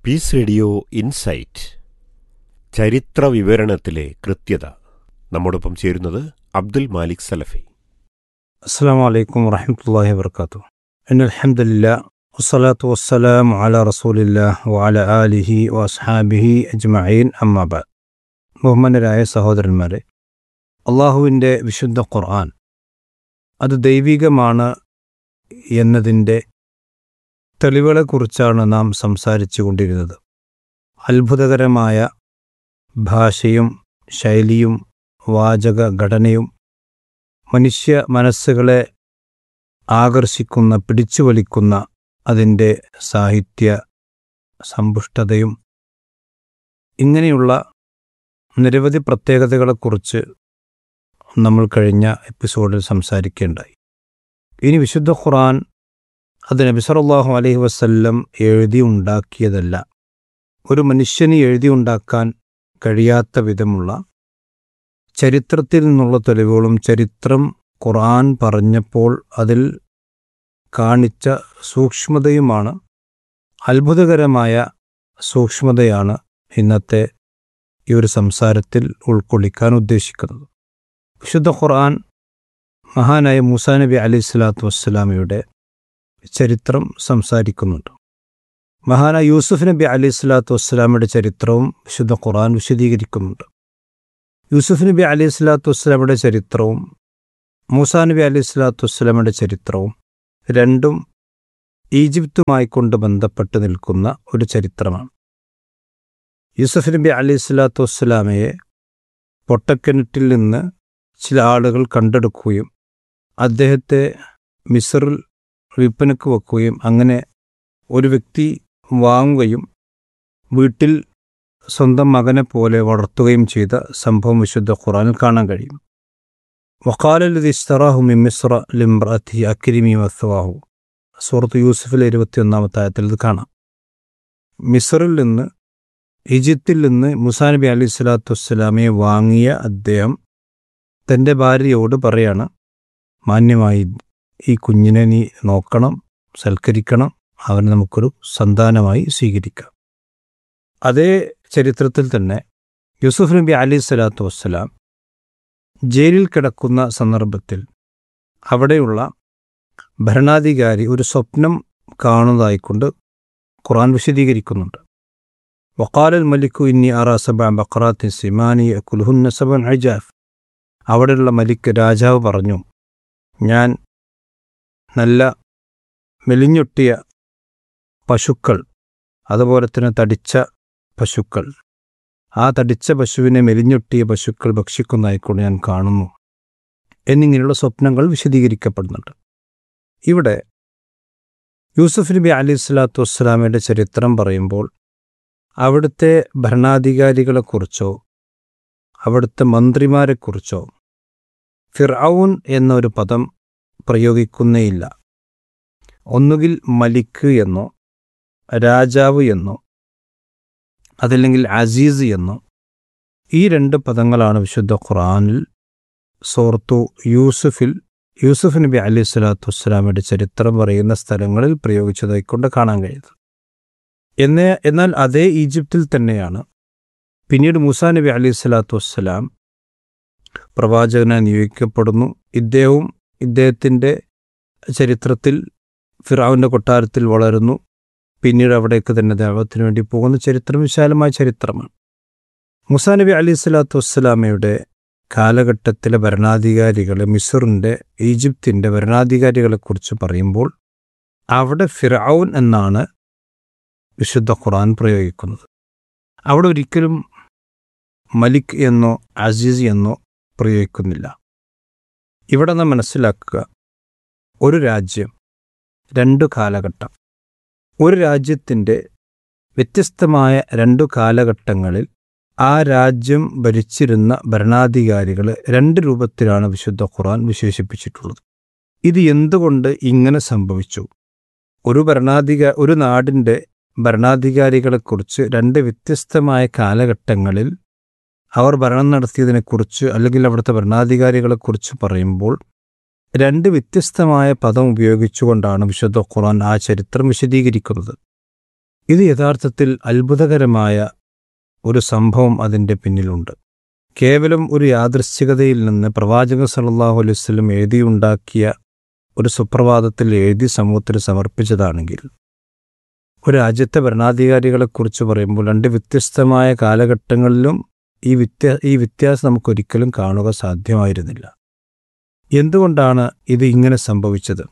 Piece radio insight ചരിത്ര വിവരണത്തിലെ കൃത്യത നമ്മോടൊപ്പം ചേരുന്നത് അബ്ദുൽ മാലിക് സലഫി السلام عليكم ورحمة الله وبركاته إن الحمد لله والصلاة والسلام على رسول الله وعلى آله وأصحابه أجمعين أما بعد ബഹുമാനരായ സഹോദരന്മാരെ അള്ളാഹുവിൻ്റെ വിശുദ്ധ ഖുർആൻ അത് ദൈവികമാണ് എന്നതിൻ്റെ തെളിവുകളെക്കുറിച്ചാണ് നാം സംസാരിച്ചു കൊണ്ടിരുന്നത് അത്ഭുതകരമായ ഭാഷയും ശൈലിയും വാചക ഘടനയും മനുഷ്യ മനസ്സുകളെ ആകർഷിക്കുന്ന പിടിച്ചുവലിക്കുന്ന അതിൻ്റെ സാഹിത്യ സമ്പുഷ്ടതയും ഇങ്ങനെയുള്ള നിരവധി പ്രത്യേകതകളെക്കുറിച്ച് നമ്മൾ കഴിഞ്ഞ എപ്പിസോഡിൽ സംസാരിക്കേണ്ടായി ഇനി വിശുദ്ധ ഖുർആൻ അത് നബി സല്ലല്ലാഹു അലൈഹി വസല്ലം എഴുതി ഉണ്ടാക്കിയതല്ല ഒരു മനുഷ്യന് എഴുതി ഉണ്ടാക്കാൻ കഴിയാത്ത വിധമുള്ള ചരിത്രത്തിൽ നിന്നുള്ള തെളിവുകളും ചരിത്രം ഖുർആൻ പറഞ്ഞപ്പോൾ അതിൽ കാണിച്ച സൂക്ഷ്മതയുമാണ് അത്ഭുതകരമായ സൂക്ഷ്മതയാണ് ഇന്നത്തെ ഈ ഒരു സംസാരത്തിൽ ഉൾക്കൊള്ളിക്കാൻ ഉദ്ദേശിക്കുന്നത് വിശുദ്ധ ഖുർആൻ മഹാനായ മൂസാ നബി അലൈഹി സ്വലാത്തു വസ്സലാമയുടെ ചരിത്രം സംസാരിക്കുന്നുണ്ട് മഹാനായ യൂസുഫ് നബി അലൈഹി സ്വലാത്തു വസ്സലാമയുടെ ചരിത്രവും വിശുദ്ധ ഖുർആൻ വിശദീകരിക്കുന്നുണ്ട് യൂസുഫ് നബി അലൈഹി സ്വലാത്തു വസ്സലാമയുടെ ചരിത്രവും മൂസാ നബി അലൈഹി സ്വലാത്തു വസ്സലാമയുടെ ചരിത്രവും രണ്ടും ഈജിപ്തുമായി കൊണ്ട് ബന്ധപ്പെട്ട് നിൽക്കുന്ന ഒരു ചരിത്രമാണ് യൂസഫ് നബി അലൈഹി സ്വലാത്തു വസ്സലാമയെ പൊട്ടക്കിണറ്റിൽ നിന്ന് ചില ആളുകൾ കണ്ടെടുക്കുകയും അദ്ദേഹത്തെ മിസറിൽ വിൽപ്പനക്ക് വെക്കുകയും അങ്ങനെ ഒരു വ്യക്തി വാങ്ങുകയും വീട്ടിൽ സ്വന്തം മകനെ പോലെ വളർത്തുകയും ചെയ്ത സംഭവം വിശുദ്ധ ഖുറാനിൽ കാണാൻ കഴിയും വക്കാലല്ലത് ഇസ്തറാഹു മിമിസ്ര ലിംബ്രത്തി അക്രിമി വസ്വാഹു സൂറത്ത് യൂസുഫിലെ ഇരുപത്തിയൊന്നാമത്തെ ആയത്തിൽ ഇത് കാണാം മിസറിൽ നിന്ന് ഈജിപ്തിൽ നിന്ന് മുസാ നബി അലി സ്വലാത്തു വസ്സലാമയെ വാങ്ങിയ അദ്ദേഹം തൻ്റെ ഭാര്യയോട് പറയാണ് മാന്യമായി ഈ കുഞ്ഞിനെ നീ നോക്കണം സൽക്കരിക്കണം അവനെ നമുക്കൊരു സന്താനമായി സ്വീകരിക്കാം അതേ ചരിത്രത്തിൽ തന്നെ യൂസുഫ് നബി അലി സ്വലാത്തു വസ്സലാം ജയിലിൽ കിടക്കുന്ന സന്ദർഭത്തിൽ അവിടെയുള്ള ഭരണാധികാരി ഒരു സ്വപ്നം കാണുന്നതായിക്കൊണ്ട് ഖുറാൻ വിശദീകരിക്കുന്നുണ്ട് വക്കാലൽ മലിക്കു ഇന്നി ആറാ സബ ബക്രാത്തിൻ സിമാനി കുൽഹുന്ന സബൻ അജാഫ് അവിടെയുള്ള മലിക് രാജാവ് പറഞ്ഞു ഞാൻ നല്ല മെലിഞ്ഞൊട്ടിയ പശുക്കൾ അതുപോലെ തന്നെ തടിച്ച പശുക്കൾ ആ തടിച്ച പശുവിനെ മെലിഞ്ഞൊട്ടിയ പശുക്കൾ ഭക്ഷിക്കുന്നതായിക്കൊണ്ട് ഞാൻ കാണുന്നു എന്നിങ്ങനെയുള്ള സ്വപ്നങ്ങൾ വിശദീകരിക്കപ്പെടുന്നുണ്ട് ഇവിടെ യൂസുഫ് നബി അലി സ്വലാത്തു വസ്സലാമയുടെ ചരിത്രം പറയുമ്പോൾ അവിടുത്തെ ഭരണാധികാരികളെക്കുറിച്ചോ അവിടുത്തെ മന്ത്രിമാരെക്കുറിച്ചോ ഫിർഔൻ എന്നൊരു പദം പ്രയോഗിക്കുന്നേയില്ല ഒന്നുകിൽ മലിക്ക് എന്നോ രാജാവ് എന്നോ അതല്ലെങ്കിൽ അസീസ് എന്നോ ഈ രണ്ട് പദങ്ങളാണ് വിശുദ്ധ ഖുറാനിൽ സോർത്തു യൂസുഫിൽ യൂസുഫ് നബി അലി സ്വലാത്തു വസ്സലാമയുടെ ചരിത്രം പറയുന്ന സ്ഥലങ്ങളിൽ പ്രയോഗിച്ചതായിക്കൊണ്ട് കാണാൻ കഴിയുന്നത് എന്നേ എന്നാൽ അതേ ഈജിപ്തിൽ തന്നെയാണ് പിന്നീട് മൂസാ നബി അലി സ്വലാത്തു വസ്സലാം പ്രവാചകനായി നിയോഗിക്കപ്പെടുന്നു ഇദ്ദേഹവും ഇദ്ദേഹത്തിൻ്റെ ചരിത്രത്തിൽ ഫിറാവിൻ്റെ കൊട്ടാരത്തിൽ വളരുന്നു പിന്നീട് അവിടേക്ക് തന്നെ ദൈവത്തിന് വേണ്ടി പോകുന്ന ചരിത്രം വിശാലമായ ചരിത്രമാണ് മുസാ നബി അലി സ്വലാത്തു വസ്സലാമയുടെ കാലഘട്ടത്തിലെ ഭരണാധികാരികളെ മിസറിൻ്റെ ഈജിപ്തിൻ്റെ ഭരണാധികാരികളെക്കുറിച്ച് പറയുമ്പോൾ അവിടെ ഫിറൌൻ എന്നാണ് വിശുദ്ധ ഖുറാൻ പ്രയോഗിക്കുന്നത് അവിടെ ഒരിക്കലും മലിക് എന്നോ അസീസ് എന്നോ പ്രയോഗിക്കുന്നില്ല ഇവിടെ നാം മനസ്സിലാക്കുക ഒരു രാജ്യം രണ്ടു കാലഘട്ടം ഒരു രാജ്യത്തിൻ്റെ വ്യത്യസ്തമായ രണ്ടു കാലഘട്ടങ്ങളിൽ ആ രാജ്യം ഭരിച്ചിരുന്ന ഭരണാധികാരികൾ രണ്ട് രൂപത്തിലാണ് വിശുദ്ധ ഖുർആൻ വിശേഷിപ്പിച്ചിട്ടുള്ളത് ഇത് എന്തുകൊണ്ട് ഇങ്ങനെ സംഭവിച്ചു ഒരു ഭരണാധികാ ഒരു നാടിൻ്റെ ഭരണാധികാരികളെക്കുറിച്ച് രണ്ട് വ്യത്യസ്തമായ കാലഘട്ടങ്ങളിൽ അവർ ഭരണം നടത്തിയതിനെക്കുറിച്ച് അല്ലെങ്കിൽ അവിടുത്തെ ഭരണാധികാരികളെക്കുറിച്ച് പറയുമ്പോൾ രണ്ട് വ്യത്യസ്തമായ പദം ഉപയോഗിച്ചുകൊണ്ടാണ് വിശുദ്ധ ഖുർആൻ ആ ചരിത്രം വിശദീകരിക്കുന്നത് ഇത് യഥാർത്ഥത്തിൽ അത്ഭുതകരമായ ഒരു സംഭവം അതിൻ്റെ പിന്നിലുണ്ട് കേവലം ഒരു യാദൃശ്ചികതയിൽ നിന്ന് പ്രവാചകൻ സല്ലല്ലാഹു അലൈഹി വസല്ലം എഴുതിയുണ്ടാക്കിയ ഒരു സുപ്രഭാതത്തിൽ എഴുതി സമൂഹത്തിന് സമർപ്പിച്ചതാണെങ്കിൽ ഒരു രാജ്യത്തെ ഭരണാധികാരികളെക്കുറിച്ച് പറയുമ്പോൾ രണ്ട് വ്യത്യസ്തമായ കാലഘട്ടങ്ങളിലും ഈ വ്യത്യാ ഈ വ്യത്യാസം നമുക്കൊരിക്കലും കാണുക സാധ്യമായിരുന്നില്ല എന്തുകൊണ്ടാണ് ഇത് ഇങ്ങനെ സംഭവിച്ചത്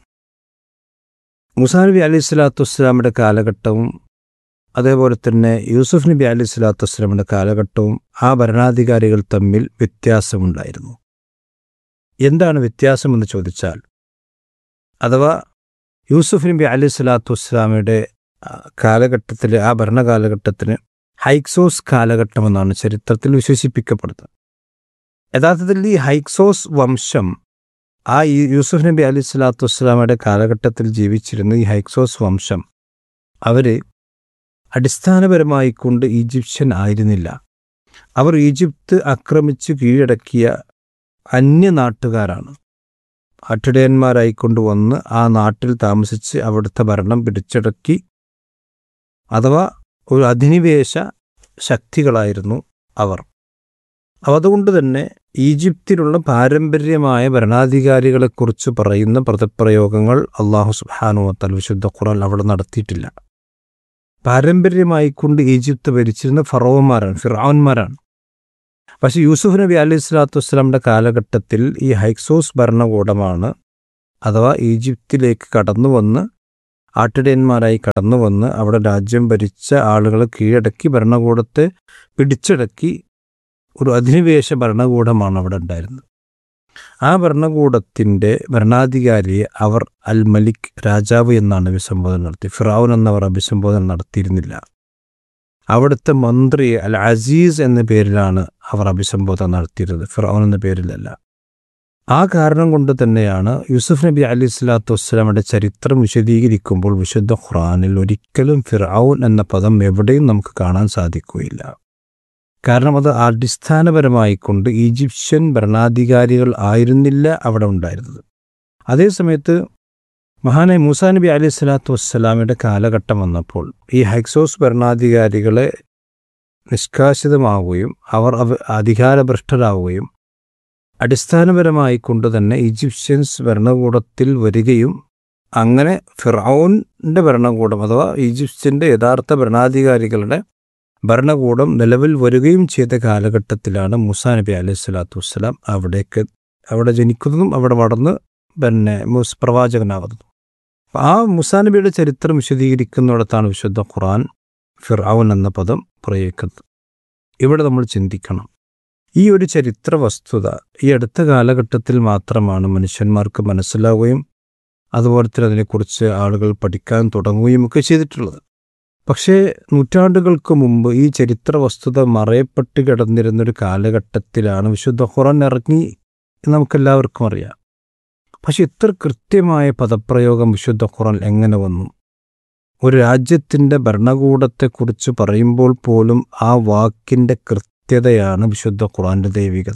മുസാ നബി അലൈഹി സ്വലാത്തു വസ്സലാമിൻ്റെ കാലഘട്ടവും അതേപോലെ തന്നെ യൂസുഫ് നബി അലൈഹി സ്വലാത്തു വസ്സലാമിൻ്റെ കാലഘട്ടവും ആ ഭരണാധികാരികൾ തമ്മിൽ വ്യത്യാസമുണ്ടായിരുന്നു എന്താണ് വ്യത്യാസമെന്ന് ചോദിച്ചാൽ അഥവാ യൂസുഫ് നബി അലൈഹി സ്വലാത്തു വസ്സലാമയുടെ കാലഘട്ടത്തിൽ ആ ഭരണകാലഘട്ടത്തിന് ഹൈക്സോസ് കാലഘട്ടമെന്നാണ് ചരിത്രത്തിൽ വിശേഷിപ്പിക്കപ്പെടുന്നത് യഥാർത്ഥത്തിൽ ഈ ഹൈക്സോസ് വംശം ആ ഈ യൂസുഫ് നബി അലി സ്വലാത്തു വസ്സലാമയുടെ കാലഘട്ടത്തിൽ ജീവിച്ചിരുന്ന ഈ ഹൈക്സോസ് വംശം അവർ അടിസ്ഥാനപരമായി കൊണ്ട് ഈജിപ്ഷ്യൻ ആയിരുന്നില്ല അവർ ഈജിപ്ത് ആക്രമിച്ച് കീഴടക്കിയ അന്യനാട്ടുകാരാണ് ആട്ടിടയന്മാരായിക്കൊണ്ട് വന്ന് ആ നാട്ടിൽ താമസിച്ച് അവിടുത്തെ ഭരണം പിടിച്ചടക്കി അഥവാ ഒരു അധിനിവേശ ശക്തികളായിരുന്നു അവർ അതുകൊണ്ട് തന്നെ ഈജിപ്തിലുള്ള പാരമ്പര്യമായ ഭരണാധികാരികളെക്കുറിച്ച് പറയുന്ന പദപ്രയോഗങ്ങൾ അള്ളാഹു സുബാനുവത്തൽ വിശുദ്ധ ഖുറാൻ അവിടെ നടത്തിയിട്ടില്ല പാരമ്പര്യമായി കൊണ്ട് ഈജിപ്ത് ഭരിച്ചിരുന്ന ഫറോവന്മാരാണ് ഫിറാവന്മാരാണ് പക്ഷെ യൂസുഫ് നബി അലൈഹി സ്വലാത്തു വസ്സലാമിൻ്റെ കാലഘട്ടത്തിൽ ഈ ഹൈക്സോസ് ഭരണകൂടമാണ് അഥവാ ഈജിപ്തിലേക്ക് കടന്നു വന്ന് ആട്ടിടയന്മാരായി കടന്നു വന്ന് അവിടെ രാജ്യം ഭരിച്ച ആളുകളെ കീഴടക്കി ഭരണകൂടത്തെ പിടിച്ചടക്കി ഒരു അധിനിവേശ ഭരണകൂടമാണ് അവിടെ ഉണ്ടായിരുന്നത് ആ ഭരണകൂടത്തിൻ്റെ ഭരണാധികാരിയെ അവർ അൽ മലിക് രാജാവ് എന്നാണ് അഭിസംബോധന നടത്തി ഫിറാവുൻ എന്നവർ അഭിസംബോധന നടത്തിയിരുന്നില്ല അവിടുത്തെ മന്ത്രി അൽ അസീസ് എന്ന പേരിലാണ് അവർ അഭിസംബോധന നടത്തിയിരുന്നത് ഫിറാവുൻ എന്ന പേരിലല്ല ആ കാരണം കൊണ്ട് തന്നെയാണ് യൂസുഫ് നബി അലി സ്വലാത്തു വസ്സലാമയുടെ ചരിത്രം വിശദീകരിക്കുമ്പോൾ വിശുദ്ധ ഖുറാനിൽ ഒരിക്കലും ഫിറാവുൻ എന്ന പദം എവിടെയും നമുക്ക് കാണാൻ സാധിക്കുകയില്ല കാരണം അത് അടിസ്ഥാനപരമായി കൊണ്ട് ഈജിപ്ഷ്യൻ ഭരണാധികാരികൾ ആയിരുന്നില്ല അവിടെ ഉണ്ടായിരുന്നത് അതേസമയത്ത് മഹാനായ മൂസാ നബി അലൈഹി സ്വലാത്തു വസ്സലാമയുടെ കാലഘട്ടം വന്നപ്പോൾ ഈ ഹൈക്സോസ് ഭരണാധികാരികളെ നിഷ്കാസിതമാവുകയും അവർ അധികാരഭ്രഷ്ടരാവുകയും അടിസ്ഥാനപരമായി കൊണ്ട് തന്നെ ഈജിപ്ഷ്യൻസ് ഭരണകൂടത്തിൽ വരികയും അങ്ങനെ ഫിറൌൻ്റെ ഭരണകൂടം അഥവാ ഈജിപ്ഷ്യൻ്റെ യഥാർത്ഥ ഭരണാധികാരികളുടെ ഭരണകൂടം നിലവിൽ വരികയും ചെയ്ത കാലഘട്ടത്തിലാണ് മുസാ നബി അലൈഹി സ്വലാത്തു വസ്സലാം അവിടേക്ക് അവിടെ ജനിക്കുന്നതും അവിടെ വളർന്ന് പിന്നെ മുസ് പ്രവാചകനാകുന്നതും ആ മുസാ നബിയുടെ ചരിത്രം വിശദീകരിക്കുന്നിടത്താണ് വിശുദ്ധ ഖുറാൻ ഫിർഔൻ എന്ന പദം പ്രയോഗിക്കുന്നത് ഇവിടെ നമ്മൾ ചിന്തിക്കണം ഈ ഒരു ചരിത്ര വസ്തുത ഈ അടുത്ത കാലഘട്ടത്തിൽ മാത്രമാണ് മനുഷ്യന്മാർക്ക് മനസ്സിലാവുകയും അതുപോലെ തന്നെ അതിനെക്കുറിച്ച് ആളുകൾ പഠിക്കാൻ തുടങ്ങുകയും ഒക്കെ ചെയ്തിട്ടുള്ളത് പക്ഷേ നൂറ്റാണ്ടുകൾക്ക് മുമ്പ് ഈ ചരിത്ര വസ്തുത മറയപ്പെട്ട് കിടന്നിരുന്നൊരു കാലഘട്ടത്തിലാണ് വിശുദ്ധ ഖുറാൻ ഇറങ്ങി എന്ന് നമുക്കെല്ലാവർക്കും അറിയാം പക്ഷെ ഇത്ര കൃത്യമായ പദപ്രയോഗം വിശുദ്ധ ഖുറാൻ എങ്ങനെ വന്നു ഒരു രാജ്യത്തിൻ്റെ ഭരണകൂടത്തെക്കുറിച്ച് പറയുമ്പോൾ പോലും ആ വാക്കിൻ്റെ കൃത്യതയാണ് വിശുദ്ധ ഖുറാൻ്റെ ദൈവികത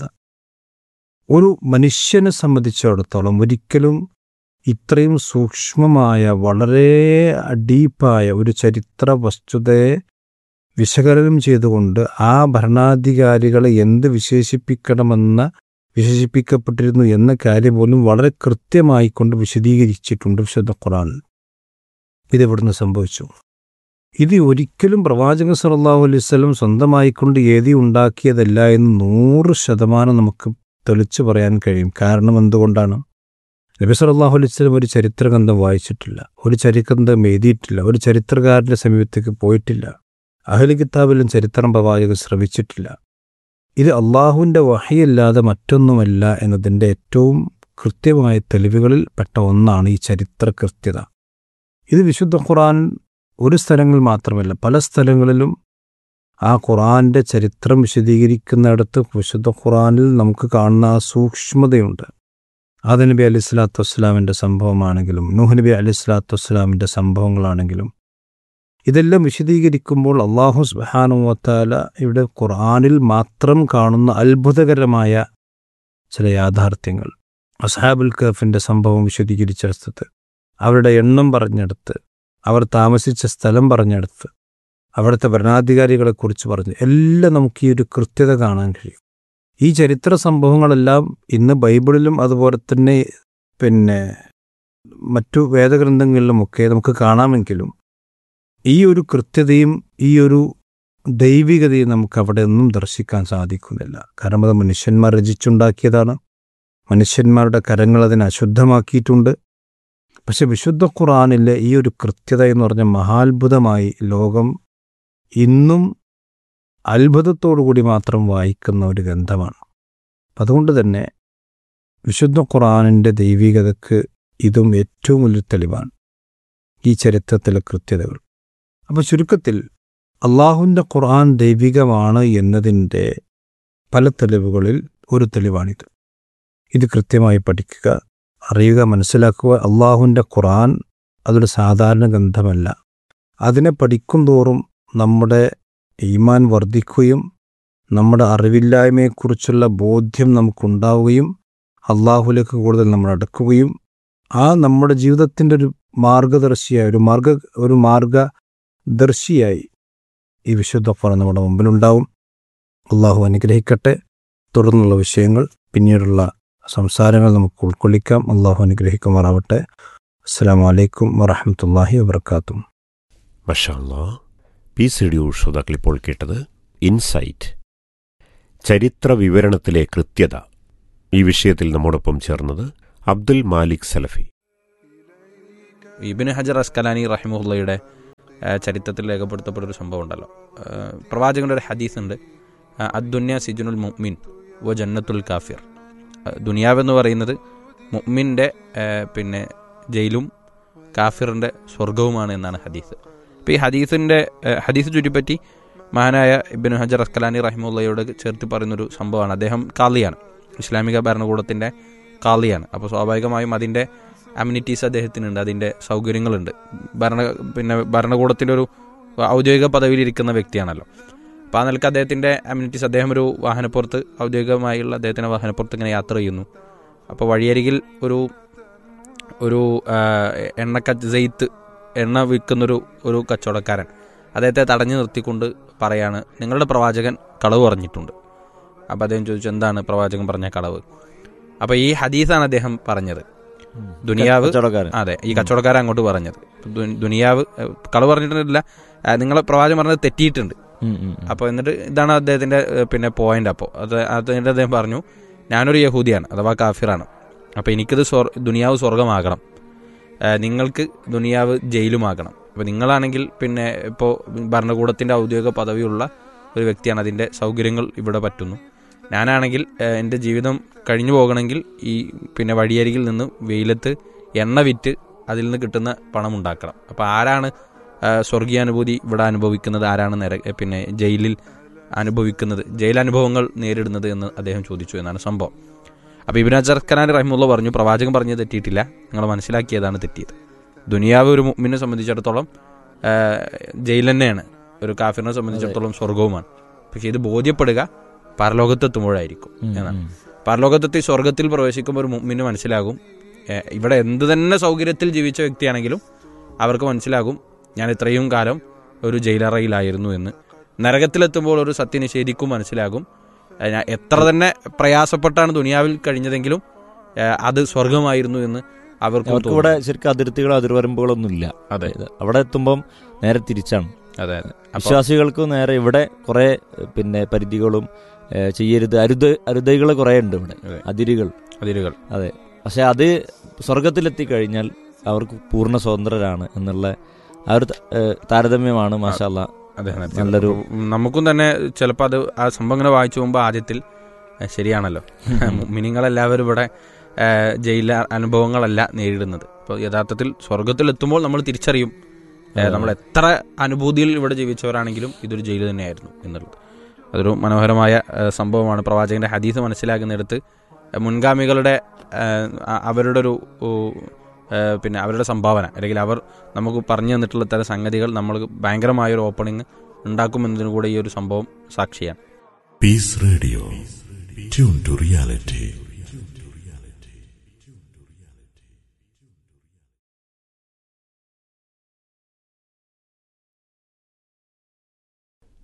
ഒരു മനുഷ്യനെ സംബന്ധിച്ചിടത്തോളം ഒരിക്കലും ഇത്രയും സൂക്ഷ്മമായ വളരെ ഡീപ്പായ ഒരു ചരിത്ര വസ്തുതയെ വിശകലനം ചെയ്തുകൊണ്ട് ആ ഭരണാധികാരികളെ എന്ത് വിശേഷിപ്പിക്കണമെന്ന വിശേഷിപ്പിക്കപ്പെട്ടിരുന്നു എന്ന കാര്യം പോലും വളരെ കൃത്യമായി കൊണ്ട് വിശദീകരിച്ചിട്ടുണ്ട് വിശുദ്ധ ഖുറാൻ ഇതെവിടുന്ന് സംഭവിച്ചു ഇത് ഒരിക്കലും പ്രവാചകൻ സല്ലല്ലാഹു അലൈഹി വസല്ലം സ്വന്തമായിക്കൊണ്ട് എഴുതി ഉണ്ടാക്കിയതല്ല എന്ന് നൂറ് ശതമാനം നമുക്ക് തെളിച്ചു പറയാൻ കഴിയും കാരണം എന്തുകൊണ്ടാണ് നബി സല്ലല്ലാഹു അലൈഹി വസല്ലം ഒരു ചരിത്രഗ്രന്ഥം വായിച്ചിട്ടില്ല ഒരു ചരിത്രഗ്രന്ഥം എഴുതിയിട്ടില്ല ഒരു ചരിത്രകാരൻ്റെ സമീപത്തേക്ക് പോയിട്ടില്ല അഹ്ലി കിതാബിലും ചരിത്രം പ്രവാചകൻ ശ്രവിച്ചിട്ടില്ല ഇത് അള്ളാഹുവിൻ്റെ വഹയല്ലാതെ മറ്റൊന്നുമല്ല എന്നതിൻ്റെ ഏറ്റവും കൃത്യമായ തെളിവുകളിൽ പെട്ട ഒന്നാണ് ഈ ചരിത്ര കൃത്യത ഇത് വിശുദ്ധ ഖുറാൻ ഒരു സ്ഥലങ്ങളിൽ മാത്രമല്ല പല സ്ഥലങ്ങളിലും ആ ഖുറാന്റെ ചരിത്രം വിശദീകരിക്കുന്നിടത്ത് വിശുദ്ധ ഖുറാനിൽ നമുക്ക് കാണുന്ന ആ സൂക്ഷ്മതയുണ്ട് ആദ നബി അലി സ്വലാത്തു വസ്സലാമിൻ്റെ സംഭവമാണെങ്കിലും നൂഹ് നബി അലി സ്വലാത്തു വസ്സലാമിൻ്റെ സംഭവങ്ങളാണെങ്കിലും ഇതെല്ലാം വിശദീകരിക്കുമ്പോൾ അള്ളാഹു സുബാനുവത്താല ഇവിടെ ഖുർആാനിൽ മാത്രം കാണുന്ന അത്ഭുതകരമായ ചില യാഥാർത്ഥ്യങ്ങൾ അസ്ഹാബുൽ കഫിൻ്റെ സംഭവം വിശദീകരിച്ചെടുത്ത് അവരുടെ എണ്ണം പറഞ്ഞെടുത്ത് അവർ താമസിച്ച സ്ഥലം പറഞ്ഞെടുത്ത് അവിടുത്തെ ഭരണാധികാരികളെക്കുറിച്ച് പറഞ്ഞു എല്ലാം നമുക്ക് ഈ ഒരു കൃത്യത കാണാൻ കഴിയും ഈ ചരിത്ര സംഭവങ്ങളെല്ലാം ഇന്ന് ബൈബിളിലും അതുപോലെ തന്നെ പിന്നെ മറ്റു വേദഗ്രന്ഥങ്ങളിലുമൊക്കെ നമുക്ക് കാണാമെങ്കിലും ഈ ഒരു കൃത്യതയും ഈ ഒരു ദൈവികതയും നമുക്ക് അവിടെ ഒന്നും ദർശിക്കാൻ സാധിക്കുന്നില്ല കാരണം അത് മനുഷ്യന്മാർ രചിച്ചുണ്ടാക്കിയതാണ് മനുഷ്യന്മാരുടെ കരങ്ങൾ അതിനെ അശുദ്ധമാക്കിയിട്ടുണ്ട് പക്ഷെ വിശുദ്ധ ഖുറാനിലെ ഈ ഒരു കൃത്യത എന്ന് പറഞ്ഞ മഹാത്ഭുതമായി ലോകം ഇന്നും അത്ഭുതത്തോടുകൂടി മാത്രം വായിക്കുന്ന ഒരു ഗ്രന്ഥമാണ് അപ്പം അതുകൊണ്ട് തന്നെ വിശുദ്ധ ഖുറാനിൻ്റെ ദൈവികതയ്ക്ക് ഇതും ഏറ്റവും വലിയ തെളിവാണ് ഈ ചരിത്രത്തിലെ കൃത്യതകൾ അപ്പോൾ ചുരുക്കത്തിൽ അള്ളാഹുവിൻ്റെ ഖുർആൻ ദൈവികമാണ് എന്നതിൻ്റെ പല തെളിവുകളിൽ ഒരു തെളിവാണിത് ഇത് കൃത്യമായി പഠിക്കുക അറിയുക മനസ്സിലാക്കുക അള്ളാഹുവിൻ്റെ ഖുർആൻ അതൊരു സാധാരണ ഗ്രന്ഥമല്ല അതിനെ പഠിക്കും തോറും നമ്മുടെ ഈമാൻ വർദ്ധിക്കുകയും നമ്മുടെ അറിവില്ലായ്മയെക്കുറിച്ചുള്ള ബോധ്യം നമുക്കുണ്ടാവുകയും അള്ളാഹുലേക്ക് കൂടുതൽ നമ്മൾ അടുക്കുകയും ആ നമ്മുടെ ജീവിതത്തിൻ്റെ ഒരു മാർഗദർശിയായി ഒരു മാർഗ ഒരു മാർഗദർശിയായി ഈ വിശുദ്ധ ഖുർആൻ നമ്മുടെ മുമ്പിലുണ്ടാവും അള്ളാഹു അനുഗ്രഹിക്കട്ടെ തുടർന്നുള്ള വിഷയങ്ങൾ പിന്നീടുള്ള സംസാരങ്ങൾ നമുക്ക് ഉൾക്കൊള്ളിക്കാം അള്ളാഹു അനുഗ്രഹിക്കുമാറാവട്ടെ അസ്സാം വലൈക്കും വറഹമത്തല്ലാഹി വാബർക്കാത്തു മഷാല്ലാ പീസ് റേഡിയോ ശ്രോതാക്കൾ ഇപ്പോൾ കേട്ടത് ഇൻസൈറ്റ് ചരിത്ര വിവരണത്തിലെ കൃത്യത ഈ വിഷയത്തിൽ നമ്മോടൊപ്പം ചേർന്നത് അബ്ദുൽ മാലിക് സലഫി ഇബിന് ഹജർ അസ്കലാനി റഹിമുള്ളയുടെ ചരിത്രത്തിൽ രേഖപ്പെടുത്തപ്പെട്ട ഒരു സംഭവം ഉണ്ടല്ലോ ആ, പ്രവാചകന്റെ ഒരു ഹദീസ് ഉണ്ട് ആ, അദ്ദുന്യ സിജുനുൽ മുഅ്മിൻ വ ജന്നത്തുൽ കാഫിർ ആ, ദുനിയാവെന്ന് പറയുന്നത് മുഅ്മിൻ്റെ ആ, പിന്നെ ജയിലും കാഫിറിൻ്റെ സ്വർഗവുമാണ് എന്നാണ് ഹദീസ് അപ്പോൾ ഈ ഹദീസിൻ്റെ ആ, ഹദീസ് ചുറ്റിപ്പറ്റി മഹാനായ ഇബിന് ഹജർ അസ്കലാനി റഹിമുള്ളയോട് ചേർത്ത് പറയുന്നൊരു സംഭവമാണ് അദ്ദേഹം കാളിയാണ് ഇസ്ലാമിക ഭരണകൂടത്തിൻ്റെ കാളിയാണ് അപ്പോൾ സ്വാഭാവികമായും അതിൻ്റെ അമ്യൂണിറ്റീസ് അദ്ദേഹത്തിനുണ്ട് അതിൻ്റെ സൗകര്യങ്ങളുണ്ട് ഭരണ പിന്നെ ഭരണകൂടത്തിൻ്റെ ഒരു ഔദ്യോഗിക പദവിയിലിരിക്കുന്ന വ്യക്തിയാണല്ലോ അപ്പോൾ ആ നിലക്ക് അദ്ദേഹത്തിൻ്റെ അമ്യൂണിറ്റീസ് അദ്ദേഹം ഒരു വാഹനപ്പുറത്ത് ഔദ്യോഗികമായുള്ള അദ്ദേഹത്തിൻ്റെ വാഹനപ്പുറത്ത് ഇങ്ങനെ യാത്ര ചെയ്യുന്നു അപ്പോൾ വഴിയരികിൽ ഒരു ഒരു ആ, എണ്ണക്ക ജെയ്ത്ത് എണ്ണ വിൽക്കുന്നൊരു ഒരു കച്ചവടക്കാരൻ അദ്ദേഹത്തെ തടഞ്ഞു നിർത്തിക്കൊണ്ട് പറയാണ് നിങ്ങളുടെ പ്രവാചകൻ കളവ് പറഞ്ഞിട്ടുണ്ട് അപ്പോൾ അദ്ദേഹം ചോദിച്ചു എന്താണ് പ്രവാചകൻ പറഞ്ഞ കളവ് അപ്പോൾ ഈ ഹദീസാണ് അദ്ദേഹം പറഞ്ഞത് ദുനിയാവ് കച്ചവടക്കാരൻ അതെ ഈ കച്ചവടക്കാരൻ അങ്ങോട്ട് പറഞ്ഞത് ദു- ദുനിയാവ് ഏഹ്, കളവ് പറഞ്ഞിട്ടില്ല ഏഹ്, നിങ്ങളെ പ്രവാചകൻ പറഞ്ഞത് തെറ്റിയിട്ടുണ്ട് ഉം, ഉം, ഉം. അപ്പോൾ എന്നിട്ട് ഇതാണ് അദ്ദേഹത്തിന്റെ ഏഹ്, പിന്നെ പോയിന്റ് അപ്പോൾ അത് അതിന്റെ അദ്ദേഹം പറഞ്ഞു ഞാനൊരു യഹൂദിയാണ് അഥവാ കാഫിറാണ് അപ്പോൾ എനിക്കിത് സ്വർ ദുനിയാവ് സ്വർഗമാകണം ഏഹ്, നിങ്ങൾക്ക് ദുനിയാവ് ജയിലുമാകണം അപ്പോൾ നിങ്ങളാണെങ്കിൽ പിന്നെ ഇപ്പോൾ ഭരണകൂടത്തിന്റെ ഔദ്യോഗിക പദവിയുള്ള ഒരു വ്യക്തിയാണ് അതിന്റെ സൗകര്യങ്ങൾ ഇവിടെ പറ്റുന്നു ഞാനാണെങ്കിൽ ഏഹ്, എൻ്റെ ജീവിതം കഴിഞ്ഞു പോകണമെങ്കിൽ ഈ പിന്നെ വഴിയരികിൽ നിന്ന് വെയിലത്ത് എണ്ണ വിറ്റ് അതിൽ നിന്ന് കിട്ടുന്ന പണം ഉണ്ടാക്കണം അപ്പോൾ ആരാണ് ആ, സ്വർഗീയാനുഭൂതി ഇവിടെ അനുഭവിക്കുന്നത് ആരാണ് നര പിന്നെ ജയിലിൽ അനുഭവിക്കുന്നത് ജയിലനുഭവങ്ങൾ നേരിടുന്നത് എന്ന് അദ്ദേഹം ചോദിച്ചു എന്നാണ് സംഭവം അപ്പോൾ ഇബിൻ അജർ ഖനാൻ റഹിമുള്ള പറഞ്ഞു പ്രവാചകൻ പറഞ്ഞത് തെറ്റിയിട്ടില്ല നിങ്ങൾ മനസ്സിലാക്കിയതാണ് തെറ്റിയത് ദുനിയാവ് ഒരു മുമ്മിനെ സംബന്ധിച്ചിടത്തോളം ആ, ജയിൽ തന്നെയാണ് ഒരു കാഫിറിനെ സംബന്ധിച്ചിടത്തോളം സ്വർഗവുമാണ് പക്ഷേ ഇത് ബോധ്യപ്പെടുക പരലോകത്തെത്തുമ്പോഴായിരിക്കും ഉം, എന്നാണ് ഉം. പരലോകത്തെത്തി സ്വർഗത്തിൽ പ്രവേശിക്കുമ്പോൾ ഒരു മുമ്മിന് മനസ്സിലാകും ഏ, ഇവിടെ എന്ത് തന്നെ സൗകര്യത്തിൽ ജീവിച്ച വ്യക്തിയാണെങ്കിലും അവർക്ക് മനസ്സിലാകും ഞാൻ ഇത്രയും കാലം ഒരു ജയിലറയിലായിരുന്നു എന്ന് നരകത്തിലെത്തുമ്പോൾ ഒരു സത്യനിഷേധിക്കും മനസ്സിലാകും ഏ, ഞാൻ എത്ര തന്നെ പ്രയാസപ്പെട്ടാണ് ദുനിയാവിൽ കഴിഞ്ഞതെങ്കിലും ഏ, അത് സ്വർഗമായിരുന്നു എന്ന് അവർക്കും അവർക്ക് ഇവിടെ ശരിക്കും അതിർത്തികളോ അതിർവരമ്പുകളൊന്നും ഇല്ല അതെ ഇത് അവിടെ എത്തുമ്പം നേരെ തിരിച്ചാണ് അതെ അതെ അപ്പൊ വിശ്വാസികൾക്ക് നേരെ ഇവിടെ കുറെ പിന്നെ പരിധികളും ഏ, ചെയ്യരുത് അരുത് അരുതകൾ കുറെ ഉണ്ട് ഇവിടെ അതെ. അതിരുകൾ അതിരുകൾ അതെ പക്ഷെ അത് സ്വർഗത്തിലെത്തി കഴിഞ്ഞാൽ അവർക്ക് പൂർണ്ണ സ്വതന്ത്രരാണ് എന്നുള്ള ആ ഒരു ത- ഏ, താരതമ്യമാണ് മാഷാല്ല അതെ അതെ. നല്ലൊരു നമുക്കും തന്നെ ചിലപ്പോൾ അത് ആ സംഭവം ഇങ്ങനെ വായിച്ചു പോകുമ്പോൾ ആദ്യത്തിൽ ഏ, ശരിയാണല്ലോ മിനിങ്ങളെല്ലാവരും ഇവിടെ ഏ, ജയില അനുഭവങ്ങളല്ല നേരിടുന്നത് അപ്പോൾ യഥാർത്ഥത്തിൽ സ്വർഗത്തിലെത്തുമ്പോൾ നമ്മൾ തിരിച്ചറിയും ഏ, നമ്മൾ എത്ര അനുഭൂതിയിൽ ഇവിടെ ജീവിച്ചവരാണെങ്കിലും ഇതൊരു ജയിൽ തന്നെയായിരുന്നു എന്നുള്ളത് അതൊരു മനോഹരമായ ഏ, സംഭവമാണ് പ്രവാചകന്റെ ഹദീസ് മനസ്സിലാക്കുന്നിടത്ത് ഏ, മുൻഗാമികളുടെ ഏ, അ- അവരുടെ ഒരു ഓ, ഏ, പിന്നെ അവരുടെ സംഭാവന അല്ലെങ്കിൽ അവർ നമുക്ക് പറഞ്ഞു തന്നിട്ടുള്ള തരം സംഗതികൾ നമ്മൾ ഭയങ്കരമായ ഒരു ഓപ്പണിംഗ് ഉണ്ടാക്കുമെന്നതിന് കൂടെ ഈ ഒരു സംഭവം സാക്ഷിയാണ് Peace Radio. Tune to reality.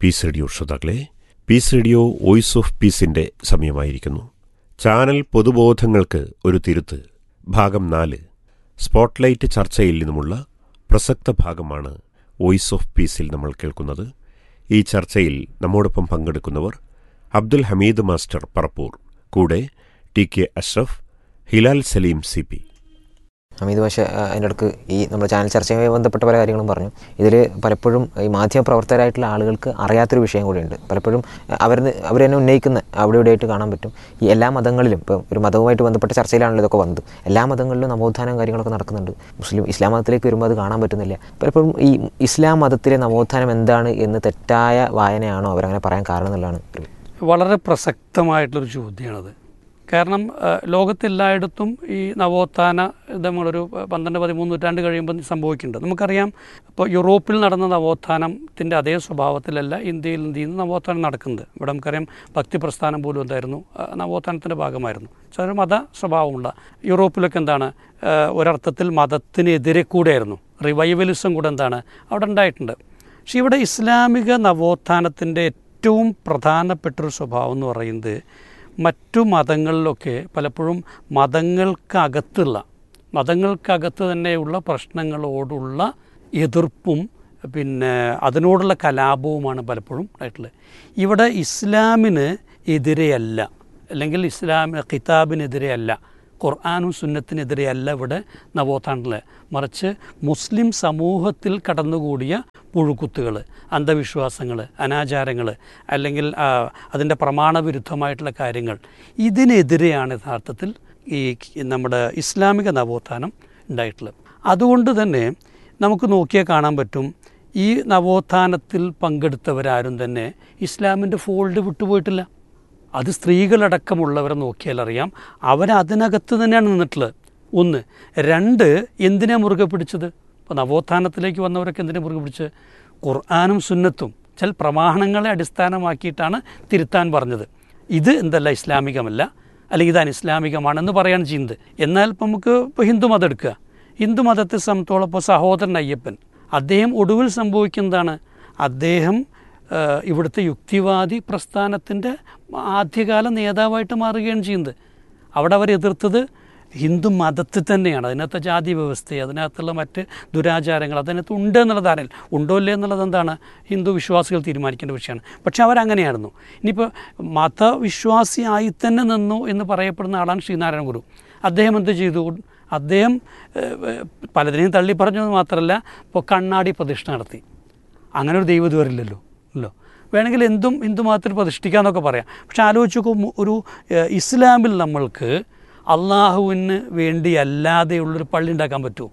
Peace radio ശ്രോതാക്കളെ പീസ് റേഡിയോ വോയിസ് ഓഫ് പീസിന്റെ സമയമായിരിക്കുന്നു ചാനൽ പൊതുബോധങ്ങൾക്ക് ഒരു തിരുത്ത് ഭാഗം നാല് സ്പോട്ട്ലൈറ്റ് ചർച്ചയിൽ നിന്നുമുള്ള പ്രസക്ത ഭാഗമാണ് വോയിസ് ഓഫ് പീസിൽ നമ്മൾ കേൾക്കുന്നത് ഈ ചർച്ചയിൽ നമ്മോടൊപ്പം പങ്കെടുക്കുന്നവർ അബ്ദുൽ ഹമീദ് മാസ്റ്റർ പറപ്പൂർ കൂടെ T K Ashraf Hilal Saleem C P Hameed ഭാഷ അതിൻ്റെ അടുക്ക് ഈ നമ്മുടെ ചാനൽ ചർച്ചയുമായി ബന്ധപ്പെട്ട പല കാര്യങ്ങളും പറഞ്ഞു ഇതിൽ പലപ്പോഴും ഈ മാധ്യമപ്രവർത്തകരായിട്ടുള്ള ആളുകൾക്ക് അറിയാത്തൊരു വിഷയം കൂടിയുണ്ട് പലപ്പോഴും അവർ അവർ തന്നെ ഉന്നയിക്കുന്ന അവിടെ ഇവിടെയായിട്ട് കാണാൻ പറ്റും ഈ എല്ലാ മതങ്ങളിലും ഇപ്പോൾ ഒരു മതവുമായിട്ട് ബന്ധപ്പെട്ട ചർച്ചയിലാണല്ലോ ഇതൊക്കെ വന്നത് എല്ലാ മതങ്ങളിലും നവോത്ഥാനം കാര്യങ്ങളൊക്കെ നടക്കുന്നുണ്ട് മുസ്ലിം ഇസ്ലാം മതത്തിലേക്ക് വരുമ്പോൾ അത് കാണാൻ പറ്റുന്നില്ല പലപ്പോഴും ഈ ഇസ്ലാം മതത്തിലെ നവോത്ഥാനം എന്താണ് എന്ന് തെറ്റായ വായനയാണോ അവരങ്ങനെ പറയാൻ കാരണം എന്നുള്ളതാണ് ഒരു വളരെ പ്രസക്തമായിട്ടുള്ളൊരു ചോദ്യമാണത് കാരണം ആ, ലോകത്തെല്ലായിടത്തും ഈ നവോത്ഥാന ഇത് നമ്മളൊരു പന്ത്രണ്ട് പതിമൂന്ന് നൂറ്റാണ്ട് കഴിയുമ്പോൾ സംഭവിക്കുന്നുണ്ട് നമുക്കറിയാം ഇപ്പോൾ യൂറോപ്പിൽ നടന്ന നവോത്ഥാനത്തിൻ്റെ അതേ സ്വഭാവത്തിലല്ല ഇന്ത്യയിൽ എന്ത് ചെയ്യുന്നു നവോത്ഥാനം നടക്കുന്നത് ഇവിടെ നമുക്കറിയാം ഭക്തി പ്രസ്ഥാനം പോലും എന്തായിരുന്നു ആ, നവോത്ഥാനത്തിൻ്റെ ഭാഗമായിരുന്നു ചില മത സ്വഭാവമുള്ള യൂറോപ്പിലൊക്കെ എന്താണ് ആ, ഒരർത്ഥത്തിൽ മതത്തിനെതിരെ കൂടെയായിരുന്നു റിവൈവലിസം കൂടെ എന്താണ് അവിടെ ഉണ്ടായിട്ടുണ്ട് പക്ഷേ ഇവിടെ ഇസ്ലാമിക നവോത്ഥാനത്തിൻ്റെ ഏറ്റവും പ്രധാനപ്പെട്ടൊരു സ്വഭാവം എന്ന് പറയുന്നത് മറ്റു മതങ്ങളിലൊക്കെ പലപ്പോഴും മതങ്ങൾക്കകത്തുള്ള മതങ്ങൾക്കകത്ത് തന്നെയുള്ള പ്രശ്നങ്ങളോടുള്ള എതിർപ്പും പിന്നെ അതിനോടുള്ള കലാപവുമാണ് പലപ്പോഴും ആയിട്ടുള്ളത് ഇവിടെ ഇസ്ലാമിന് എതിരെയല്ല അല്ലെങ്കിൽ ഇസ്ലാം കിതാബിനെതിരെയല്ല ഖുർആാനും സുന്നത്തിനെതിരെയല്ല ഇവിടെ നവോത്ഥാനത്തിൽ മറിച്ച് മുസ്ലിം സമൂഹത്തിൽ കടന്നുകൂടിയ പുഴുക്കുത്തുകൾ അന്ധവിശ്വാസങ്ങൾ അനാചാരങ്ങൾ അല്ലെങ്കിൽ ആ, അതിൻ്റെ പ്രമാണവിരുദ്ധമായിട്ടുള്ള കാര്യങ്ങൾ ഇതിനെതിരെയാണ് യഥാർത്ഥത്തിൽ ഈ നമ്മുടെ ഇസ്ലാമിക നവോത്ഥാനം ഉണ്ടായിട്ടുള്ളത് അതുകൊണ്ട് തന്നെ നമുക്ക് നോക്കിയാൽ കാണാൻ പറ്റും ഈ നവോത്ഥാനത്തിൽ പങ്കെടുത്തവരാരും തന്നെ ഇസ്ലാമിൻ്റെ ഫോൾഡ് വിട്ടുപോയിട്ടില്ല അത് സ്ത്രീകളടക്കമുള്ളവരെ നോക്കിയാൽ അറിയാം അവരതിനകത്ത് തന്നെയാണ് നിന്നിട്ടുള്ളത് ഒന്ന് രണ്ട് എന്തിനാ മുറുകെ പിടിച്ചത് ഇപ്പോൾ നവോത്ഥാനത്തിലേക്ക് വന്നവരൊക്കെ എന്തിനാ മുറുകെ പിടിച്ചത് ഖുർആാനും സുന്നത്തും ചില പ്രമാണങ്ങളെ അടിസ്ഥാനമാക്കിയിട്ടാണ് തിരുത്താൻ പറഞ്ഞത് ഇത് എന്തല്ല ഇസ്ലാമികമല്ല അല്ലെങ്കിൽ ഇത് അനിസ്ലാമികമാണെന്ന് പറയാണ് ചെയ്യുന്നത് എന്നാൽ ഇപ്പം നമുക്ക് ഇപ്പോൾ ഹിന്ദു മതം എടുക്കുക ഹിന്ദു മതത്തെ സംബന്ധിച്ചോളം ഇപ്പോൾ സഹോദരൻ അയ്യപ്പൻ അദ്ദേഹം ഒടുവിൽ സംഭവിക്കുന്നതാണ് അദ്ദേഹം ആ, ഇവിടുത്തെ യുക്തിവാദി പ്രസ്ഥാനത്തിൻ്റെ ആദ്യകാല നേതാവായിട്ട് മാറുകയാണ് ചെയ്യുന്നത് അവിടെ അവർ എതിർത്തത് ഹിന്ദു മതത്തിൽ തന്നെയാണ് അതിനകത്തെ ജാതി വ്യവസ്ഥ അതിനകത്തുള്ള മറ്റ് ദുരാചാരങ്ങൾ അതിനകത്ത് ഉണ്ട് എന്നുള്ള ധാരണയിൽ ഉണ്ടോ ഇല്ലേ എന്നുള്ളത് എന്താണ് ഹിന്ദു വിശ്വാസികൾ തീരുമാനിക്കേണ്ട വിഷയമാണ് പക്ഷേ അവരങ്ങനെയായിരുന്നു ഇനിയിപ്പോൾ മതവിശ്വാസിയായി തന്നെ നിന്നു എന്ന് പറയപ്പെടുന്ന ആളാണ് ശ്രീനാരായണ ഗുരു അദ്ദേഹം എന്ത് ചെയ്തു അദ്ദേഹം ഏഹ്, ഏഹ്, പലതിനെയും തള്ളി പറഞ്ഞത് മാത്രമല്ല ഇപ്പോൾ കണ്ണാടി പ്രതിഷ്ഠ നടത്തി അങ്ങനെ ഒരു ദൈവം ഇതുവരില്ലല്ലോ ഇല്ലോ വേണമെങ്കിൽ എന്തും ഹിന്ദു മതത്തിൽ പ്രതിഷ്ഠിക്കാമെന്നൊക്കെ പറയാം പക്ഷെ ആലോചിച്ച് നോക്കുമ്പോൾ ഒരു ഏഹ്, ഇസ്ലാമിൽ നമ്മൾക്ക് അള്ളാഹുവിന് വേണ്ടി അല്ലാതെയുള്ളൊരു പള്ളി ഉണ്ടാക്കാൻ പറ്റുമോ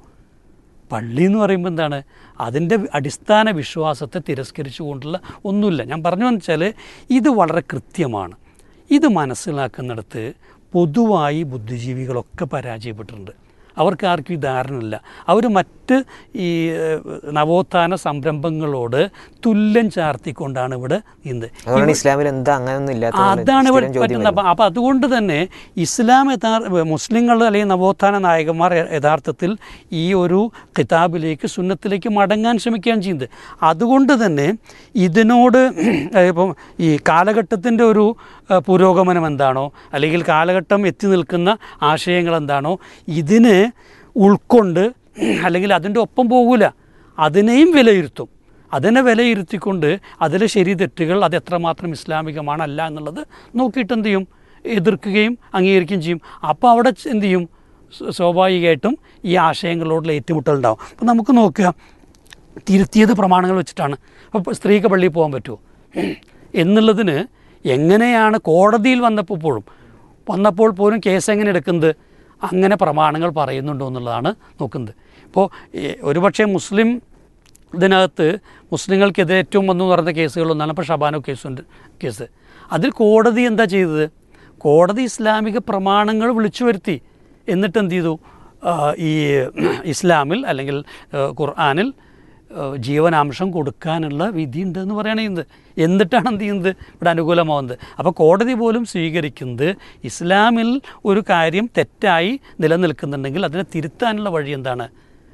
പള്ളി എന്ന് പറയുമ്പോൾ എന്താണ് അതിൻ്റെ അടിസ്ഥാന വിശ്വാസത്തെ തിരസ്കരിച്ചുകൊണ്ടുള്ള ഒന്നുമില്ല ഞാൻ പറഞ്ഞു വെച്ചാൽ ഇത് വളരെ കൃത്യമാണ് ഇത് മനസ്സിലാക്കുന്നിടത്ത് പൊതുവായി ബുദ്ധിജീവികളൊക്കെ പരാജയപ്പെട്ടിട്ടുണ്ട് അവർക്ക് ആർക്കും ഈ ധാരണയില്ല അവർ മറ്റ് ഈ ഏഹ്, നവോത്ഥാന സംരംഭങ്ങളോട് തുല്യം ചാർത്തിക്കൊണ്ടാണ് ഇവിടെ ഇന്ന് അതുകൊണ്ടാണ് ഇസ്ലാമിൽ എന്താ അങ്ങനെയൊന്നും ഇല്ലാത്ത അതാണ് ഇവിടെ പറ്റുന്നത് അപ്പം അപ്പം അതുകൊണ്ട് തന്നെ ഇസ്ലാം യഥാർത്ഥ മുസ്ലിങ്ങൾ അല്ലെങ്കിൽ നവോത്ഥാന നായകന്മാർ യ- യഥാർത്ഥത്തിൽ ഈ ഒരു കിതാബിലേക്ക് സുന്നത്തിലേക്ക് മടങ്ങാൻ ശ്രമിക്കുകയാണ് ചെയ്യുന്നത് അതുകൊണ്ട് തന്നെ ഇതിനോട് ഇപ്പം ഈ കാലഘട്ടത്തിൻ്റെ ഒരു ഏഹ്, പുരോഗമനം എന്താണോ അല്ലെങ്കിൽ കാലഘട്ടം എത്തി നിൽക്കുന്ന ആശയങ്ങൾ എന്താണോ ഇതിന് ഉൾക്കൊണ്ട് അല്ലെങ്കിൽ അതിൻ്റെ ഒപ്പം പോകില്ല അതിനെയും വിലയിരുത്തും അതിനെ വിലയിരുത്തിക്കൊണ്ട് അതിലെ ശരി തെറ്റുകൾ അത് എത്രമാത്രം ഇസ്ലാമികമാണ് അല്ല എന്നുള്ളത് നോക്കിയിട്ട് എന്ത് ചെയ്യും എതിർക്കുകയും അംഗീകരിക്കുകയും ചെയ്യും അപ്പോൾ അവിടെ ച- എന്ത് ചെയ്യും സ്വ- സ്വാഭാവികമായിട്ടും ഈ ആശയങ്ങളോടുള്ള ഏറ്റുമുട്ടൽ ഉണ്ടാവും അപ്പോൾ നമുക്ക് നോക്കുക തിരുത്തിയത് പ്രമാണങ്ങൾ വെച്ചിട്ടാണ് അപ്പോൾ സ്ത്രീക്ക് പള്ളിയിൽ പോകാൻ പറ്റുമോ എന്നുള്ളതിന് എങ്ങനെയാണ് കോടതിയിൽ വന്നപ്പോൾ പോലും വന്നപ്പോൾ പോലും കേസ് എങ്ങനെ എടുക്കുന്നത് അങ്ങനെ പ്രമാണങ്ങൾ പറയുന്നുണ്ടോ എന്നുള്ളതാണ് നോക്കുന്നത് ഇപ്പോൾ ഒരുപക്ഷെ മുസ്ലിം ഇതിനകത്ത് മുസ്ലിങ്ങൾക്കെതിരെ ഏറ്റവും വന്നു പറഞ്ഞ കേസുകളൊന്നാണ് ഇപ്പോൾ ഷബാനോ കേസുണ്ട് കേസ് അതിൽ കോടതി എന്താ ചെയ്തത് കോടതി ഇസ്ലാമിക പ്രമാണങ്ങൾ വിളിച്ചു വരുത്തി എന്നിട്ട് എന്ത് ചെയ്തു ആ, ഈ ഇസ്ലാമിൽ അല്ലെങ്കിൽ ആ, ഖുർആനിൽ ആ, ജീവനാംശം കൊടുക്കാനുള്ള വിധിയുണ്ട് എന്ന് പറയുകയാണ് ചെയ്യുന്നത് എന്നിട്ടാണ് എന്ത് ചെയ്യുന്നത് ഇവിടെ അനുകൂലമാവുന്നത് അപ്പോൾ കോടതി പോലും സ്വീകരിക്കുന്നത് ഇസ്ലാമിൽ ഒരു കാര്യം തെറ്റായി നിലനിൽക്കുന്നുണ്ടെങ്കിൽ അതിനെ തിരുത്താനുള്ള വഴി എന്താണ്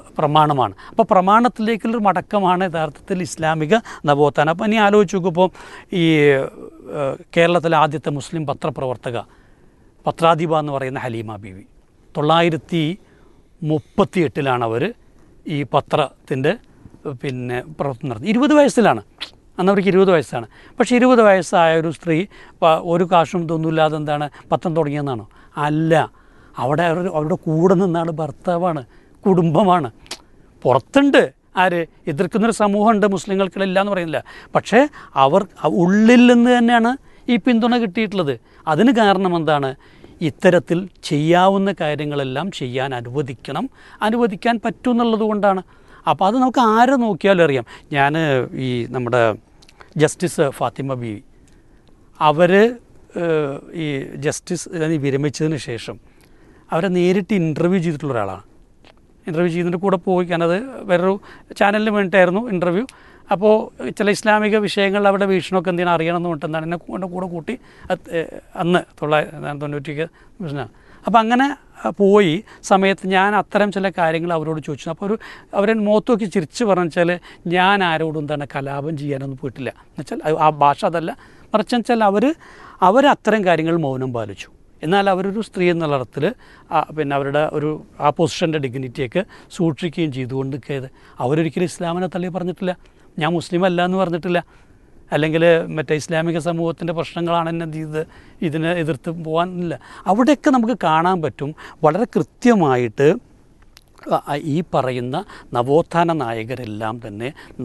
പ്രമാണമാണ് അപ്പോൾ പ്രമാണത്തിലേക്കുള്ളൊരു മടക്കമാണ് യഥാർത്ഥത്തിൽ ഇസ്ലാമിക നവോത്ഥാനം അപ്പോൾ ഇനി ആലോചിച്ച് നോക്കുമ്പോൾ ഈ ഏഹ്, കേരളത്തിലെ ആദ്യത്തെ മുസ്ലിം പത്രപ്രവർത്തക പത്രാധിപ എന്ന് പറയുന്ന ഹലീമ ബീവി തൊള്ളായിരത്തി മുപ്പത്തി എട്ടിലാണ് അവർ ഈ പത്രത്തിൻ്റെ പിന്നെ പ്രവർത്തനം നടത്തി ഇരുപത് വയസ്സിലാണ് അന്ന് അവർക്ക് ഇരുപത് വയസ്സാണ് പക്ഷേ ഇരുപത് വയസ്സായ ഒരു സ്ത്രീ പ- ഒരു കാശും ഇതൊന്നുമില്ലാതെ എന്താണ് പത്രം തുടങ്ങിയെന്നാണോ അല്ല അവിടെ അവർ അവരുടെ കൂടെ നിന്നാണ് ഭർത്താവാണ് കുടുംബമാണ് പുറത്തുണ്ട് ആര് എതിർക്കുന്നൊരു സമൂഹമുണ്ട് മുസ്ലിങ്ങൾക്കിടയില്ല എന്ന് പറയുന്നില്ല പക്ഷേ അവർ അ- ഉള്ളിൽ നിന്ന് തന്നെയാണ് ഈ പിന്തുണ കിട്ടിയിട്ടുള്ളത് അതിന് കാരണം എന്താണ് ഇത്തരത്തിൽ ചെയ്യാവുന്ന കാര്യങ്ങളെല്ലാം ചെയ്യാൻ അനുവദിക്കണം അനുവദിക്കാൻ പറ്റും എന്നുള്ളത് കൊണ്ടാണ് അപ്പോൾ അത് നമുക്ക് ആരെ നോക്കിയാലും അറിയാം ഞാൻ ഈ നമ്മുടെ ജസ്റ്റിസ് ഫാത്തിമ ബീവി അവർ ഈ ജസ്റ്റിസ് ഇതിന് വിരമിച്ചതിന് ശേഷം അവരെ നേരിട്ട് ഇൻ്റർവ്യൂ ചെയ്തിട്ടുള്ള ഒരാളാണ് ഇൻ്റർവ്യൂ ചെയ്തതിൻ്റെ കൂടെ പോയി ഞാനത് വേറൊരു ചാനലിന് വേണ്ടിയിട്ടായിരുന്നു ഇൻ്റർവ്യൂ അപ്പോൾ ചില ഇസ്ലാമിക വിഷയങ്ങൾ അവിടെ വീക്ഷണമൊക്കെ എന്തിനാ അറിയണമെന്ന് പറഞ്ഞിട്ട് എന്താണ് എന്നെ എൻ്റെ കൂടെ കൂട്ടി അത്, ഏഹ്, അന്ന് തൊള്ളായിരത്തി തൊണ്ണൂറ്റിക്ക് അപ്പോൾ അങ്ങനെ അഹ്, പോയി സമയത്ത് ഞാൻ അത്തരം ചില കാര്യങ്ങൾ അവരോട് ചോദിച്ചു അപ്പോൾ ഒരു അവരെ മുഖത്ത് നോക്കി ചിരിച്ച് പറഞ്ഞാൽ ഞാൻ ആരോടും എന്താണ് കലാപം ചെയ്യാനൊന്നും പോയിട്ടില്ല എന്നുവെച്ചാൽ ആ ഭാഷ അതല്ല മറിച്ച് വെച്ചാൽ അവർ അവർ അത്തരം കാര്യങ്ങൾ മൗനം പാലിച്ചു എന്നാൽ അവരൊരു സ്ത്രീ എന്നുള്ള അർത്ഥത്തിൽ പിന്നെ അവരുടെ ഒരു ആ പൊസിഷൻ്റെ ഡിഗ്നിറ്റിയൊക്കെ സൂക്ഷിക്കുകയും ചെയ്തുകൊണ്ട് നിൽക്കിയത് അവരൊരിക്കലും ഇസ്ലാമിനെ തള്ളി പറഞ്ഞിട്ടില്ല ഞാൻ മുസ്ലിം അല്ല എന്ന് പറഞ്ഞിട്ടില്ല അല്ലെങ്കിൽ മറ്റേ ഇസ്ലാമിക സമൂഹത്തിൻ്റെ പ്രശ്നങ്ങളാണ് എന്നെ ഇത് ഇതിനെ എതിർത്ത് പോകാനില്ല അവിടെയൊക്കെ നമുക്ക് കാണാൻ പറ്റും വളരെ കൃത്യമായിട്ട് ആ- ഈ പറയുന്ന നവോത്ഥാന നായകരെല്ലാം തന്നെ